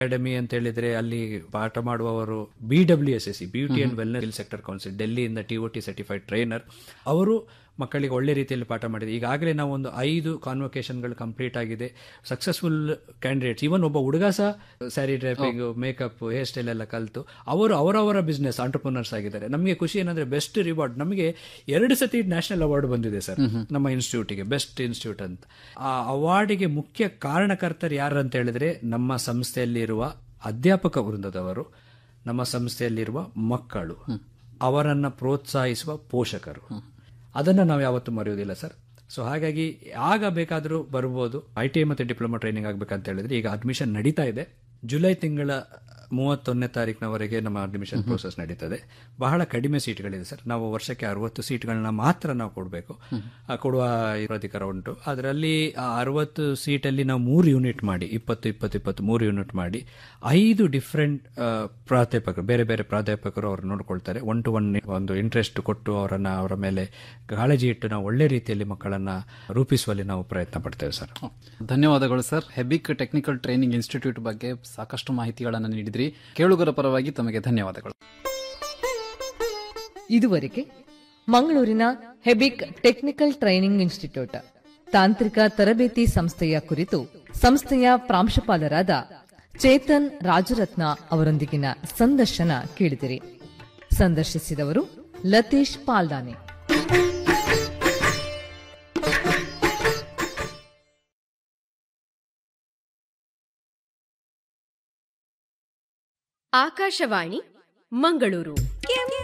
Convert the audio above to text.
academy ಅಂತ ಹೇಳಿದ್ರೆ ಅಲ್ಲಿ ಪಾಠ ಮಾಡುವವರು B W S S C beauty and wellness sector council ಡೆಲ್ಲಿಯಿಂದ T O T certified trainer ಅವರು ಮಕ್ಕಳಿಗೆ ಒಳ್ಳೆ ರೀತಿಯಲ್ಲಿ ಪಾಠ ಮಾಡಿದೆ ಈಗಾಗಲೇ ನಾವು ಒಂದು ಐದು ಕಾನ್ವೊಕೇಶನ್ಗಳು ಕಂಪ್ಲೀಟ್ ಆಗಿದೆ ಸಕ್ಸಸ್ಫುಲ್ ಕ್ಯಾಂಡಿಡೇಟ್ಸ್ ಇವನ್ ಒಬ್ಬ ಹುಡುಗ ಸಹ sari draping makeup hair style ಎಲ್ಲ ಕಲಿತು ಅವರು ಅವರವರ ಬಿಸ್ನೆಸ್ ಆಂಟರ್ಪ್ರನರ್ಸ್ ಆಗಿದ್ದಾರೆ ನಮಗೆ ಖುಷಿ ಏನಂದ್ರೆ ಬೆಸ್ಟ್ ರಿವಾರ್ಡ್ ನಮಗೆ ಎರಡು ಸತಿ ನ್ಯಾಷನಲ್ ಅವಾರ್ಡ್ ಬಂದಿದೆ ಸರ್ ನಮ್ಮ ಇನ್ಸ್ಟಿಟ್ಯೂಟಿಗೆ ಬೆಸ್ಟ್ ಇನ್ಸ್ಟಿಟ್ಯೂಟ್ ಅಂತ ಆ ಅವಾರ್ಡಿಗೆ ಮುಖ್ಯ ಕಾರಣಕರ್ತರು ಯಾರು ಅಂತ ಹೇಳಿದ್ರೆ ನಮ್ಮ ಸಂಸ್ಥೆಯಲ್ಲಿರುವ ಅಧ್ಯಾಪಕ ವೃಂದದವರು ನಮ್ಮ ಸಂಸ್ಥೆಯಲ್ಲಿರುವ ಮಕ್ಕಳು ಅವರನ್ನ ಪ್ರೋತ್ಸಾಹಿಸುವ ಪೋಷಕರು ಅದನ್ನ ನಾವು ಯಾವತ್ತೂ ಮರೆಯುವುದಿಲ್ಲ ಸರ್ ಸೊ ಹಾಗಾಗಿ ಆಗ ಬೇಕಾದರೂ ಬರ್ಬೋದು ಐ ಟಿ ಐ ಮತ್ತು ಡಿಪ್ಲೊಮಾ ಟ್ರೈನಿಂಗ್ ಆಗಬೇಕಂತ ಹೇಳಿದ್ರೆ ಈಗ ಅಡ್ಮಿಷನ್ ನಡೀತಾ ಇದೆ ಜುಲೈ ತಿಂಗಳ ಮೂವತ್ತೊಂದನೇ ತಾರೀಕಿನವರೆಗೆ ನಮ್ಮ ಅಡ್ಮಿಷನ್ ಪ್ರೋಸೆಸ್ ನಡೀತದೆ ಬಹಳ ಕಡಿಮೆ ಸೀಟ್ಗಳಿದೆ ಸರ್ ನಾವು ವರ್ಷಕ್ಕೆ ಅರವತ್ತು ಸೀಟ್ಗಳನ್ನ ಮಾತ್ರ ನಾವು ಕೊಡಬೇಕು ಕೊಡುವ ಅಧಿಕಾರ ಉಂಟು ಅದರಲ್ಲಿ ಆ ಅರವತ್ತು ಸೀಟಲ್ಲಿ ನಾವು ಮೂರು ಯೂನಿಟ್ ಮಾಡಿ ಇಪ್ಪತ್ತು ಇಪ್ಪತ್ತು ಇಪ್ಪತ್ತು ಮೂರು ಯೂನಿಟ್ ಮಾಡಿ ಐದು ಡಿಫ್ರೆಂಟ್ ಪ್ರಾಧ್ಯಾಪಕರು ಬೇರೆ ಬೇರೆ ಪ್ರಾಧ್ಯಾಪಕರು ಅವರು ನೋಡ್ಕೊಳ್ತಾರೆ ಒನ್ ಟು ಒನ್ ಒಂದು ಇಂಟ್ರೆಸ್ಟ್ ಕೊಟ್ಟು ಅವರನ್ನ ಅವರ ಮೇಲೆ ಕಾಳಜಿ ಇಟ್ಟು ನಾವು ಒಳ್ಳೆ ರೀತಿಯಲ್ಲಿ ಮಕ್ಕಳನ್ನ ರೂಪಿಸುವಲ್ಲಿ ನಾವು ಪ್ರಯತ್ನ ಪಡ್ತೇವೆ ಸರ್ ಧನ್ಯವಾದಗಳು ಸರ್ ಹೆಬಿಕ್ ಟೆಕ್ನಿಕಲ್ ಟ್ರೈನಿಂಗ್ ಇನ್ಸ್ಟಿಟ್ಯೂಟ್ ಬಗ್ಗೆ ಸಾಕಷ್ಟು ಮಾಹಿತಿಗಳನ್ನು ನೀಡಿದ್ರಿ ಕೇಳುಗರ ಪರವಾಗಿ ತಮಗೆ ಧನ್ಯವಾದಗಳು ಇದುವರೆಗೆ ಮಂಗಳೂರಿನ ಹೆಬಿಕ್ ಟೆಕ್ನಿಕಲ್ ಟ್ರೈನಿಂಗ್ ಇನ್ಸ್ಟಿಟ್ಯೂಟ್ ತಾಂತ್ರಿಕ ತರಬೇತಿ ಸಂಸ್ಥೆಯ ಕುರಿತು ಸಂಸ್ಥೆಯ ಪ್ರಾಂಶುಪಾಲರಾದ ಚೇತನ್ ರಾಜರತ್ನ ಅವರೊಂದಿಗಿನ ಸಂದರ್ಶನ ಕೇಳಿದಿರಿ ಸಂದರ್ಶಿಸಿದವರು ಲತೀಶ್ ಪಾಲ್ದಾನೆ ಆಕಾಶವಾಣಿ ಮಂಗಳೂರು